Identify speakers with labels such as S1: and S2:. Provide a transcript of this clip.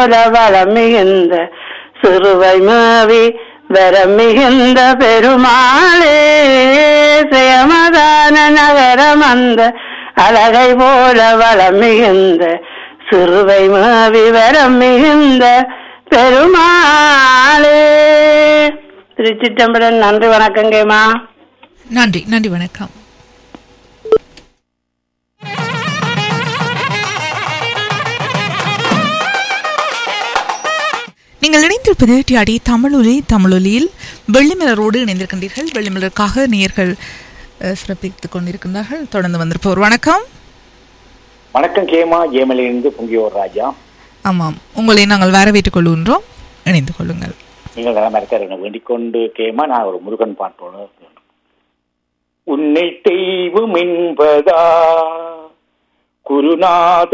S1: போல வளம் மிகுந்த சிறுவை மேவி வரம் மிகுந்த பெருமாளே சுயமதான நகரம் அந்த அழகை போல வளம் மிகுந்த சிறுவை மேவி வரம் மிகுந்த பெருமாளே திருச்சிட்டம்பரம் நன்றி வணக்கங்கம்மா
S2: நன்றி நன்றி வணக்கம் நீங்கள் இணைந்திருப்பது டிஆடி தமிழொலி தமிழொலியில் வெள்ளிமலரோடு இணைந்திருக்கின்றீர்கள் வெள்ளிமலருக்காக நேயர்கள் அஹ், சிறப்பித்துக் கொண்டிருக்கின்றார்கள் தொடர்ந்து வந்திருப்போர் வணக்கம்
S3: வணக்கம் கேமா ஜெயமலிருந்து பொங்கியோர் ராஜா
S2: ஆமாம் உங்களை நாங்கள் வரவேற்றுக் கொள்கின்றோம் இணைந்து கொள்ளுங்கள்
S3: நீங்கள் நலமா இருக்காரு வேண்டிக் கொண்டு கேமா நான் ஒரு முருகன் பாட்டோட உன்னை தெய்வம் என்பதா குருநாத